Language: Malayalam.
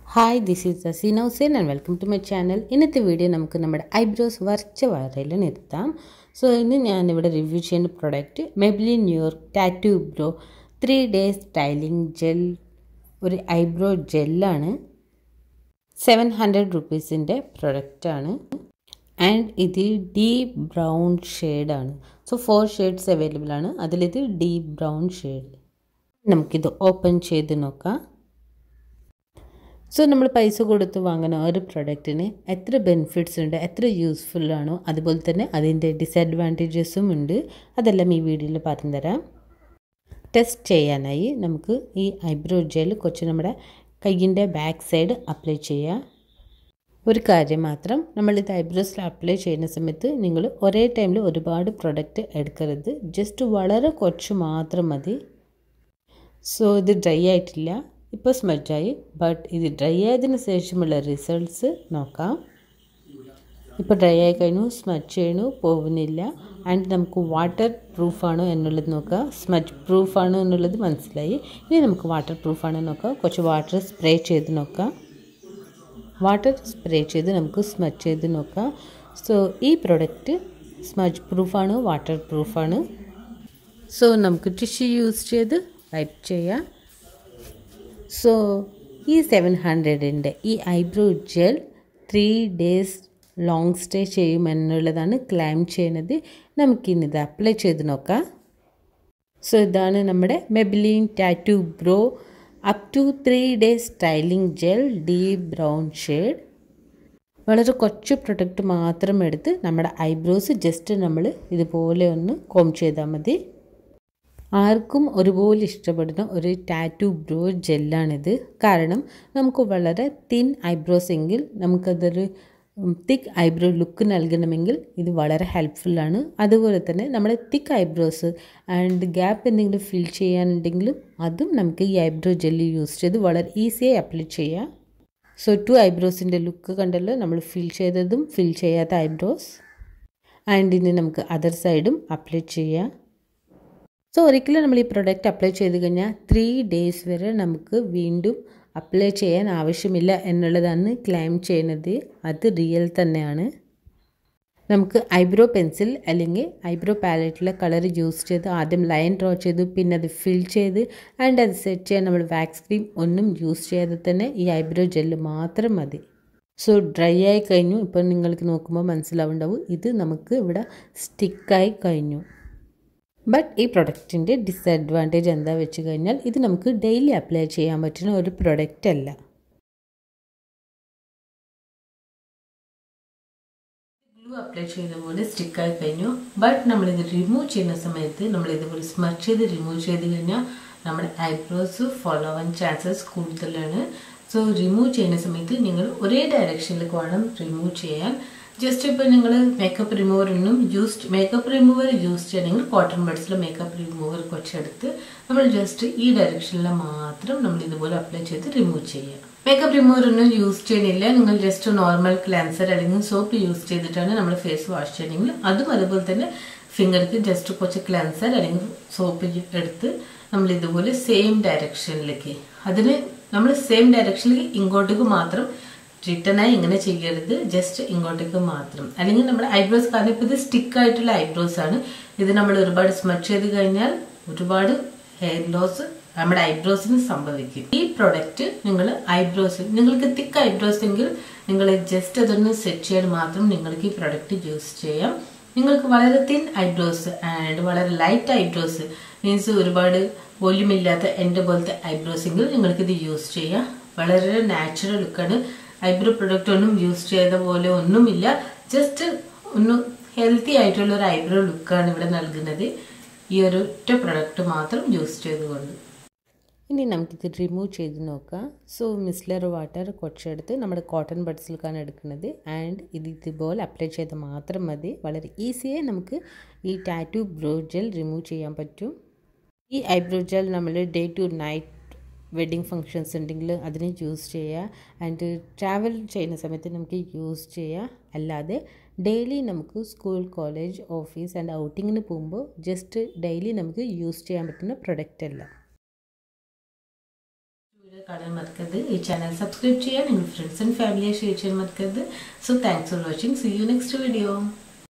hi this is Saseena Hussain and welcome to my channel ഇന്നത്തെ വീഡിയോ നമുക്ക് നമ്മുടെ ഐബ്രോസ് വരച്ച വരയിൽ നിർത്താം സോ ഇന്ന് ഞാനിവിടെ റിവ്യൂ ചെയ്യുന്ന product Maybelline New York tattoo brow three days styling gel ഒരു ഐബ്രോ ജെല്ലാണ് സെവൻ ഹൺഡ്രഡ് റുപ്പീസിൻ്റെ പ്രൊഡക്റ്റാണ് ആൻഡ് ഇത് ഡീപ് ബ്രൗൺ ഷെയ്ഡാണ് സോ ഫോർ ഷെയ്ഡ്സ് അവൈലബിൾ ആണ് അതിലിത് ഡീപ് ബ്രൗൺ ഷെയ്ഡ് നമുക്കിത് ഓപ്പൺ ചെയ്ത് നോക്കാം സോ നമ്മൾ പൈസ കൊടുത്ത് വാങ്ങുന്ന ഒരു പ്രൊഡക്റ്റിന് എത്ര ബെനിഫിറ്റ്സ് ഉണ്ട് എത്ര യൂസ്ഫുൾ ആണോ അതുപോലെ തന്നെ അതിൻ്റെ ഡിസഡ്വാൻറ്റേജസും ഉണ്ട് അതെല്ലാം ഈ വീഡിയോയിൽ പറഞ്ഞു തരാം ടെസ്റ്റ് ചെയ്യാനായി നമുക്ക് ഈ ഐബ്രോ ജെൽ കുറച്ച് നമ്മുടെ കയ്യിൻ്റെ ബാക്ക് സൈഡ് അപ്ലൈ ചെയ്യാം ഒരു കാര്യം മാത്രം നമ്മളിത് ഐബ്രോസിൽ അപ്ലൈ ചെയ്യുന്ന സമയത്ത് നിങ്ങൾ ഒരേ ടൈമിൽ ഒരുപാട് പ്രൊഡക്റ്റ് എടുക്കരുത് ജസ്റ്റ് വളരെ കുറച്ച് മാത്രം മതി സോ ഇത് ഡ്രൈ ആയിട്ടില്ല ഇപ്പോൾ സ്മഡ്ജായി ബട്ട് ഇത് ഡ്രൈ ആയതിനു ശേഷമുള്ള റിസൾട്ട്സ് നോക്കാം ഇപ്പോൾ ഡ്രൈ ആയി കഴിഞ്ഞു സ്മച്ച് ചെയ്യണു പോകുന്നില്ല ആൻഡ് നമുക്ക് വാട്ടർ പ്രൂഫാണോ എന്നുള്ളത് നോക്കുക സ്മച്ച് പ്രൂഫാണോ എന്നുള്ളത് മനസ്സിലായി ഇനി നമുക്ക് വാട്ടർ പ്രൂഫാണോ നോക്കാം കുറച്ച് വാട്ടർ സ്പ്രേ ചെയ്ത് നോക്കാം വാട്ടർ സ്പ്രേ ചെയ്ത് നമുക്ക് സ്മച്ച് ചെയ്ത് നോക്കാം സോ ഈ പ്രൊഡക്റ്റ് സ്മച്ച് പ്രൂഫാണ് വാട്ടർ പ്രൂഫാണ് സോ നമുക്ക് ടിഷ്യൂ യൂസ് ചെയ്ത് വൈപ്പ് ചെയ്യാം സോ ഈ സെവൻ ഹൺഡ്രഡിൻ്റെ ഈ eyebrow gel three days long stay ചെയ്യുമെന്നുള്ളതാണ് ക്ലെയിം ചെയ്യുന്നത് നമുക്കിന്നിത് അപ്ലൈ ചെയ്ത് നോക്കാം സോ ഇതാണ് നമ്മുടെ Maybelline tattoo brow up to three days styling gel deep brown shade വളരെ കുറച്ച് പ്രൊഡക്റ്റ് മാത്രം എടുത്ത് നമ്മുടെ ഐബ്രോസ് ജസ്റ്റ് നമ്മൾ ഇതുപോലെ ഒന്ന് കോം ചെയ്താൽ മതി ആർക്കും ഒരുപോലെ ഇഷ്ടപ്പെടുന്ന ഒരു ടാറ്റു ബ്രോ ജെല്ലാണിത് കാരണം നമുക്ക് വളരെ തിൻ ഐബ്രോസ് എങ്കിൽ നമുക്കതൊരു തിക്ക് ഐബ്രോ ലുക്ക് നൽകണമെങ്കിൽ ഇത് വളരെ ഹെൽപ്ഫുള്ളാണ് അതുപോലെ തന്നെ നമ്മുടെ തിക്ക് ഐബ്രോസ് ആൻഡ് ഗ്യാപ്പ് എന്തെങ്കിലും ഫിൽ ചെയ്യാനുണ്ടെങ്കിലും അതും നമുക്ക് ഈ ഐബ്രോ ജെല്ലി യൂസ് ചെയ്ത് വളരെ ഈസിയായി അപ്ലൈ ചെയ്യാം സോ ടു ഐബ്രോസിൻ്റെ ലുക്ക് കണ്ടല്ലോ നമ്മൾ ഫിൽ ചെയ്തതും ഫിൽ ചെയ്യാത്ത ഐബ്രോസ് ആൻഡ് ഇനി നമുക്ക് അതർ സൈഡും അപ്ലൈ ചെയ്യാം സോ ഒരിക്കലും നമ്മൾ ഈ പ്രൊഡക്റ്റ് അപ്ലൈ ചെയ്ത് കഴിഞ്ഞാൽ ത്രീ ഡേയ്സ് വരെ നമുക്ക് വീണ്ടും അപ്ലൈ ചെയ്യാൻ ആവശ്യമില്ല എന്നുള്ളതാണ് ക്ലെയിം ചെയ്യുന്നത് അത് റിയൽ തന്നെയാണ് നമുക്ക് ഐബ്രോ പെൻസിൽ അല്ലെങ്കിൽ ഐബ്രോ പാലറ്റിലെ കളർ യൂസ് ചെയ്ത് ആദ്യം ലൈൻ ഡ്രോ ചെയ്തു പിന്നെ അത് ഫിൽ ചെയ്ത് ആൻഡ് അത് സെറ്റ് ചെയ്യാൻ നമ്മൾ വാക്സ് ക്രീം ഒന്നും യൂസ് ചെയ്യാതെ തന്നെ ഈ ഐബ്രോ ജെല്ല് മാത്രം മതി സോ ഡ്രൈ ആയി കഴിഞ്ഞു ഇപ്പോൾ നിങ്ങൾക്ക് നോക്കുമ്പോൾ മനസ്സിലാവുണ്ടാവും ഇത് നമുക്ക് ഇവിടെ സ്റ്റിക്കായി കഴിഞ്ഞു ബട്ട് ഈ പ്രൊഡക്റ്റിൻ്റെ ഡിസഡ്വാൻറ്റേജ് എന്താ വെച്ച് കഴിഞ്ഞാൽ ഇത് നമുക്ക് ഡെയിലി അപ്ലൈ ചെയ്യാൻ പറ്റുന്ന ഒരു പ്രൊഡക്റ്റ് അല്ല ഗ്ലൂ അപ്ലൈ ചെയ്ത പോലെ സ്റ്റിക്കായി കഴിഞ്ഞു ബട്ട് നമ്മളിത് റിമൂവ് ചെയ്യുന്ന സമയത്ത് നമ്മൾ ഇതുപോലെ സ്മച്ച് ചെയ്ത് റിമൂവ് ചെയ്ത് കഴിഞ്ഞാൽ നമ്മുടെ ഐബ്രോസ് ഫോളോ ആവാൻ ചാൻസസ് കൂടുതലാണ് സോ റിമൂവ് ചെയ്യുന്ന സമയത്ത് നിങ്ങൾ ഒരേ ഡയറക്ഷനിലേക്ക് വേണം റിമൂവ് ചെയ്യാൻ ജസ്റ്റ് ഇപ്പോൾ നിങ്ങൾ മേക്കപ്പ് റിമൂവർ ഒന്നും യൂസ് മേക്കപ്പ് റിമൂവർ യൂസ് ചെയ്യണമെങ്കിൽ കോട്ടൺ ബഡ്സിൽ മേക്കപ്പ് റിമൂവർ കുറച്ചെടുത്ത് നമ്മൾ ജസ്റ്റ് ഈ ഡയറക്ഷനിൽ മാത്രം നമ്മൾ ഇതുപോലെ അപ്ലൈ ചെയ്ത് റിമൂവ് ചെയ്യുക മേക്കപ്പ് റിമൂവർ ഒന്നും യൂസ് ചെയ്യണില്ല നിങ്ങൾ ജസ്റ്റ് നോർമൽ ക്ലാൻസർ അല്ലെങ്കിൽ സോപ്പ് യൂസ് ചെയ്തിട്ടാണ് നമ്മൾ ഫേസ് വാഷ് ചെയ്യണമെങ്കിൽ അതും അതുപോലെ തന്നെ ഫിംഗർക്ക് ജസ്റ്റ് കുറച്ച് ക്ലാൻസർ അല്ലെങ്കിൽ സോപ്പ് എടുത്ത് നമ്മൾ ഇതുപോലെ സെയിം ഡയറക്ഷനിലേക്ക് അതിന് നമ്മൾ സെയിം ഡയറക്ഷനിലേക്ക് ഇങ്ങോട്ടേക്ക് മാത്രം റിട്ടേണായി ഇങ്ങനെ ചെയ്യരുത് ജസ്റ്റ് ഇങ്ങോട്ടേക്ക് മാത്രം അല്ലെങ്കിൽ നമ്മുടെ ഐബ്രോസ് കാരണം ഇപ്പോൾ ഇത് സ്റ്റിക്ക് ആയിട്ടുള്ള ഐബ്രോസ് ആണ് ഇത് നമ്മൾ ഒരുപാട് സ്മച്ച് ചെയ്ത് കഴിഞ്ഞാൽ ഒരുപാട് ഹെയർ ലോസ് നമ്മുടെ ഐബ്രോസിന് സംഭവിക്കും ഈ പ്രൊഡക്റ്റ് നിങ്ങൾ ഐബ്രോസ് നിങ്ങൾക്ക് തിക്ക് ഐബ്രോസ് എങ്കിൽ നിങ്ങൾ ജസ്റ്റ് അതൊന്ന് സെറ്റ് ചെയ്യാൻ മാത്രം നിങ്ങൾക്ക് ഈ പ്രൊഡക്റ്റ് യൂസ് ചെയ്യാം നിങ്ങൾക്ക് വളരെ തിൻ ഐബ്രോസ് ആൻഡ് വളരെ ലൈറ്റ് ഐബ്രോസ് മീൻസ് ഒരുപാട് വോല്യൂം ഇല്ലാത്ത എൻ്റെ പോലത്തെ ഐബ്രോസ് എങ്കിൽ നിങ്ങൾക്ക് ഇത് യൂസ് ചെയ്യാം വളരെ നാച്ചുറൽ ലുക്കാണ് ഐബ്രോ പ്രൊഡക്റ്റ് ഒന്നും യൂസ് ചെയ്ത പോലെ ഒന്നുമില്ല ജസ്റ്റ് ഒന്ന് ഹെൽത്തി ആയിട്ടുള്ള ഒരു ഐബ്രോ ലുക്കാണ് ഇവിടെ നൽകുന്നത് ഈ ഒരു ഒറ്റ പ്രൊഡക്റ്റ് മാത്രം യൂസ് ചെയ്തുകൊണ്ട് ഇനി നമുക്കിത് റിമൂവ് ചെയ്ത് നോക്കാം സോ മിസ്ലർ വാട്ടർ കുറച്ചെടുത്ത് നമ്മുടെ കോട്ടൺ ബഡ്സിലേക്കാണ് എടുക്കുന്നത് ആൻഡ് ഇത് ഇതുപോലെ അപ്ലൈ ചെയ്ത് മാത്രം മതി വളരെ ഈസിയായി നമുക്ക് ഈ ടാറ്റു ബ്രോ ജെൽ റിമൂവ് ചെയ്യാൻ പറ്റും ഈ ഐബ്രോ ജെൽ നമ്മൾ day to night wedding functions ഉണ്ടെങ്കിൽ അതിന് യൂസ് ചെയ്യുക ആൻഡ് ട്രാവൽ ചെയ്യുന്ന സമയത്ത് നമുക്ക് യൂസ് ചെയ്യുക അല്ലാതെ ഡെയിലി നമുക്ക് സ്കൂൾ കോളേജ് ഓഫീസ് ആൻഡ് ഔട്ടിങ്ങിന് പോകുമ്പോൾ ജസ്റ്റ് ഡെയിലി നമുക്ക് യൂസ് ചെയ്യാൻ പറ്റുന്ന പ്രൊഡക്റ്റ് അല്ല കാണാൻ മറക്കരുത് ഈ ചാനൽ സബ്സ്ക്രൈബ് ചെയ്യാൻ നിങ്ങൾ ഫ്രണ്ട്സ് ആൻഡ് ഫാമിലിയെ ഷെയർ ചെയ്യാൻ മറക്കരുത് so thanks for watching see you next video